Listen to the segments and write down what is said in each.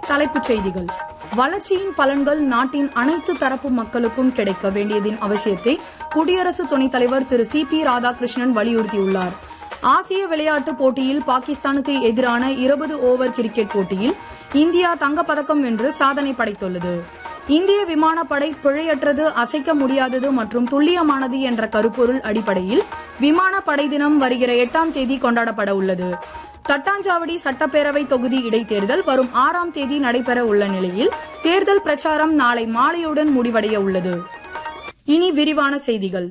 தலைப்புச் செய்திகள் வளர்ச்சியின் பலன்கள் நாட்டின் அனைத்து தரப்பு மக்களுக்கும் கிடைக்க வேண்டியதின் அவசியத்தை குடியரசு துணைத் தலைவர் திரு சி பி ராதாகிருஷ்ணன் வலியுறுத்தியுள்ளார் ஆசிய விளையாட்டுப் போட்டியில் பாகிஸ்தானுக்கு எதிரான இருபது ஓவர் கிரிக்கெட் போட்டியில் இந்தியா தங்கப்பதக்கம் வென்று சாதனை படைத்துள்ளது இந்திய விமானப்படை பிழையற்றது அசைக்க முடியாதது மற்றும் துல்லியமானது என்ற கருப்பொருள் அடிப்படையில் விமானப்படை தினம் வருகிற எட்டாம் தேதி கொண்டாடப்பட உள்ளது தட்டாஞ்சாவடி சட்டப்பேரவை தொகுதி இடைத்தேர்தல் வரும் ஆறாம் தேதி நடைபெற உள்ள நிலையில் தேர்தல் பிரச்சாரம் நாளை மாலையுடன் முடிவடைய உள்ளது இனி விரிவான செய்திகள்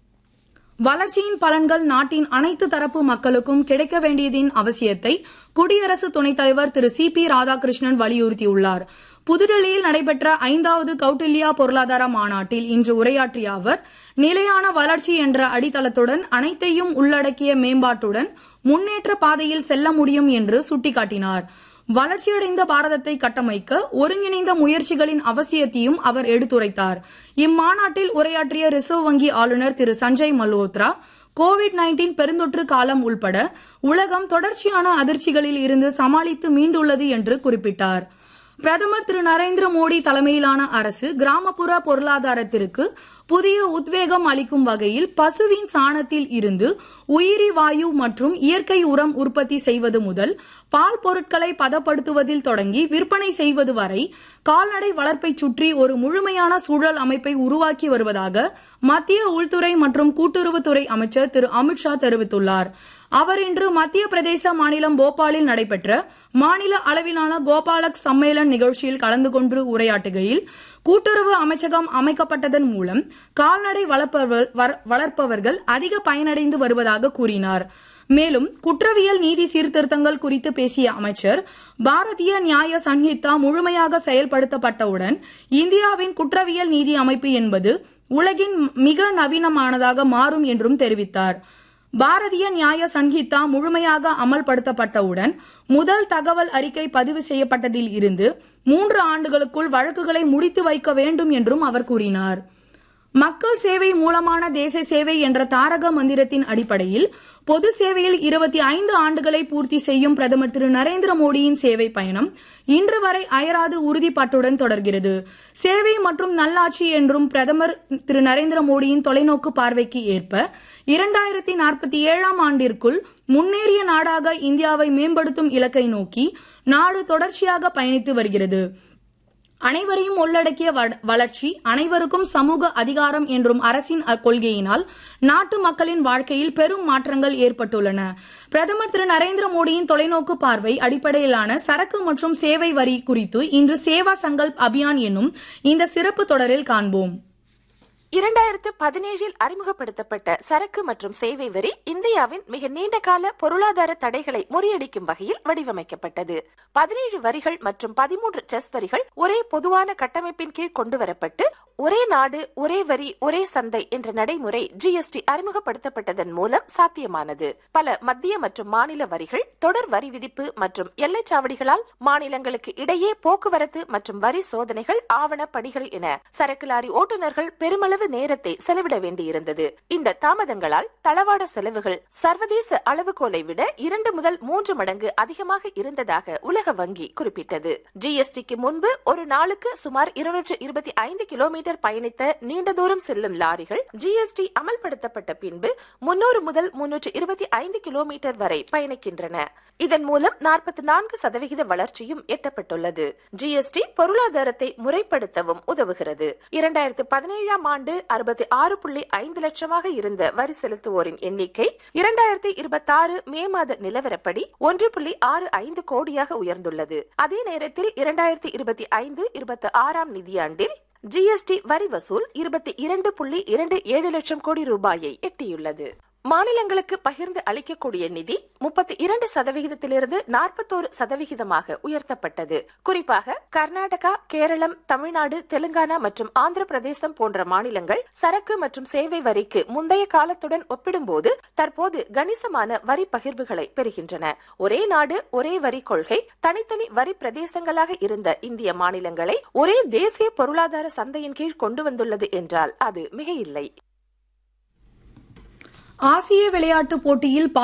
வளர்ச்சியின் பலன்கள் நாட்டின் அனைத்து தரப்பு மக்களுக்கும் கிடைக்க வேண்டியதின் அவசியத்தை குடியரசு துணைத் தலைவர் திரு சி பி ராதாகிருஷ்ணன் வலியுறுத்தியுள்ளார் புதுடெல்லியில் நடைபெற்ற ஐந்தாவது கௌட்டில்யா பொருளாதார மாநாட்டில் இன்று உரையாற்றிய அவர் நிலையான வளர்ச்சி என்ற அடித்தளத்துடன் அனைத்தையும் உள்ளடக்கிய மேம்பாட்டுடன் முன்னேற்ற பாதையில் செல்ல முடியும் என்று சுட்டிக்காட்டினார் வளர்ச்சியடைந்த பாரதத்தை கட்டமைக்க ஒருங்கிணைந்த முயற்சிகளின் அவசியத்தையும் அவர் எடுத்துரைத்தார் இம்மாநாட்டில் உரையாற்றிய ரிசர்வ் வங்கி ஆளுநர் திரு சஞ்சய் மல்ஹோத்ரா கோவிட் நைன்டீன் பெருந்தொற்று காலம் உள்பட உலகம் தொடர்ச்சியான அதிர்ச்சிகளில் இருந்து சமாளித்து மீண்டுள்ளது என்று குறிப்பிட்டார் பிரதமர் திரு நரேந்திர மோடி தலைமையிலான அரசு கிராமப்புற பொருளாதாரத்திற்கு புதிய உத்வேகம் அளிக்கும் வகையில் பசுவின் சாணத்தில் இருந்து உயிரி வாயு மற்றும் இயற்கை உரம் உற்பத்தி செய்வது முதல் பால் பொருட்களை பதப்படுத்துவதில் தொடங்கி விற்பனை செய்வது வரை கால்நடை வளர்ப்பை சுற்றி ஒரு முழுமையான சூழல் அமைப்பை உருவாக்கி வருவதாக மத்திய உள்துறை மற்றும் கூட்டுறவுத்துறை அமைச்சர் திரு அமித்ஷா தெரிவித்துள்ளார் அவர் இன்று மத்திய பிரதேச மாநிலம் போபாலில் நடைபெற்ற மாநில அளவிலான கோபாலக் சம்மேளன் நிகழ்ச்சியில் கலந்து கொண்டு உரையாற்றுகையில் கூட்டுறவு அமைச்சகம் அமைக்கப்பட்டதன் மூலம் கால்நடை வளர்ப்பவர்கள் அதிக பயனடைந்து வருவதாக கூறினார் மேலும் குற்றவியல் நீதி சீர்திருத்தங்கள் குறித்து பேசிய அமைச்சர் பாரதிய நியாய சன்ஹிதா முழுமையாக செயல்படுத்தப்பட்டவுடன் இந்தியாவின் குற்றவியல் நீதி அமைப்பு என்பது உலகின் மிக நவீனமானதாக மாறும் என்றும் தெரிவித்தார் பாரதிய நியாய சன்ஹிதா முழுமையாக அமல்படுத்தப்பட்டவுடன் முதல் தகவல் அறிக்கை பதிவு செய்யப்பட்டதில் இருந்து மூன்று ஆண்டுகளுக்குள் வழக்குகளை முடித்து வைக்க வேண்டும் என்றும் அவர் கூறினார் மக்கள் சேவை மூலமான தேச சேவை என்ற தாரக மந்திரத்தின் அடிப்படையில் பொது சேவையில் இருபத்தி ஐந்து ஆண்டுகளை பூர்த்தி செய்யும் பிரதமர் திரு நரேந்திர மோடியின் சேவை பயணம் இன்று வரை அயராது உறுதிப்பாட்டுடன் தொடர்கிறது சேவை மற்றும் நல்லாட்சி என்றும் பிரதமர் திரு நரேந்திர மோடியின் தொலைநோக்கு பார்வைக்கு ஏற்ப இரண்டாயிரத்தி நாற்பத்தி ஏழாம் ஆண்டிற்குள் முன்னேறிய நாடாக இந்தியாவை மேம்படுத்தும் இலக்கை நோக்கி நாடு தொடர்ச்சியாக பயணித்து வருகிறது அனைவரையும் உள்ளடக்கிய வளர்ச்சி அனைவருக்கும் சமூக அதிகாரம் என்றும் அரசின் கொள்கையினால் நாட்டு மக்களின் வாழ்க்கையில் பெரும் மாற்றங்கள் ஏற்பட்டுள்ளன பிரதமர் திரு நரேந்திர மோடியின் தொலைநோக்கு பார்வை அடிப்படையிலான சரக்கு மற்றும் சேவை வரி குறித்து இன்று சேவா சங்கல்ப் அபியான் என்னும் இந்த சிறப்பு தொடரில் காண்போம் இரண்டாயிரத்து பதினேழில் அறிமுகப்படுத்தப்பட்ட சரக்கு மற்றும் சேவை வரி இந்தியாவின் மிக நீண்ட கால பொருளாதார தடைகளை முறியடிக்கும் வகையில் வடிவமைக்கப்பட்டது பதினேழு வரிகள் மற்றும் பதிமூன்று செஸ் வரிகள் ஒரே பொதுவான கட்டமைப்பின் கீழ் கொண்டுவரப்பட்டு ஒரே நாடு ஒரே வரி ஒரே சந்தை என்ற நடைமுறை ஜிஎஸ்டி அறிமுகப்படுத்தப்பட்டதன் மூலம் சாத்தியமானது பல மத்திய மற்றும் மாநில வரிகள் தொடர் வரி விதிப்பு மற்றும் எல்லைச்சாவடிகளால் மாநிலங்களுக்கு இடையே போக்குவரத்து மற்றும் வரி சோதனைகள் ஆவண பணிகள் என சரக்கு லாரி ஓட்டுநர்கள் பெருமளவு அளவு நேரத்தை செலவிட வேண்டியிருந்தது இந்த தாமதங்களால் தளவாட செலவுகள் சர்வதேச அளவுகோலை விட இரண்டு முதல் மூன்று மடங்கு அதிகமாக இருந்ததாக உலக வங்கி குறிப்பிட்டது ஜிஎஸ்டிக்கு முன்பு ஒரு நாளுக்கு சுமார் இருநூற்று இருபத்தி ஐந்து கிலோமீட்டர் பயணித்த நீண்ட தூரம் செல்லும் லாரிகள் ஜிஎஸ்டி அமல்படுத்தப்பட்ட பின்பு முன்னூறு முதல் முன்னூற்று இருபத்தி ஐந்து கிலோமீட்டர் வரை பயணிக்கின்றன இதன் மூலம் நாற்பத்தி நான்கு சதவிகித வளர்ச்சியும் எட்டப்பட்டுள்ளது ஜிஎஸ்டி பொருளாதாரத்தை முறைப்படுத்தவும் உதவுகிறது இரண்டாயிரத்து பதினேழாம் ஆண்டு ஆண்டு அறுபத்தி ஆறு புள்ளி ஐந்து லட்சமாக இருந்த வரி செலுத்துவோரின் எண்ணிக்கை இரண்டாயிரத்தி இருபத்தி ஆறு மே மாத நிலவரப்படி ஒன்று புள்ளி ஆறு ஐந்து கோடியாக உயர்ந்துள்ளது அதே நேரத்தில் இரண்டாயிரத்தி இருபத்தி ஐந்து இருபத்தி ஆறாம் நிதியாண்டில் ஜிஎஸ்டி வரி வசூல் இருபத்தி இரண்டு புள்ளி இரண்டு ஏழு லட்சம் கோடி ரூபாயை எட்டியுள்ளது மாநிலங்களுக்கு பகிர்ந்து அளிக்கக்கூடிய நிதி முப்பத்தி இரண்டு சதவிகிதத்திலிருந்து நாற்பத்தோரு சதவிகிதமாக உயர்த்தப்பட்டது குறிப்பாக கர்நாடகா கேரளம் தமிழ்நாடு தெலுங்கானா மற்றும் ஆந்திர பிரதேசம் போன்ற மாநிலங்கள் சரக்கு மற்றும் சேவை வரிக்கு முந்தைய காலத்துடன் ஒப்பிடும்போது தற்போது கணிசமான வரி பகிர்வுகளை பெறுகின்றன ஒரே நாடு ஒரே வரி கொள்கை தனித்தனி வரி பிரதேசங்களாக இருந்த இந்திய மாநிலங்களை ஒரே தேசிய பொருளாதார சந்தையின் கீழ் கொண்டு வந்துள்ளது என்றால் அது மிக இல்லை ஆசிய விளையாட்டுப் போட்டியில்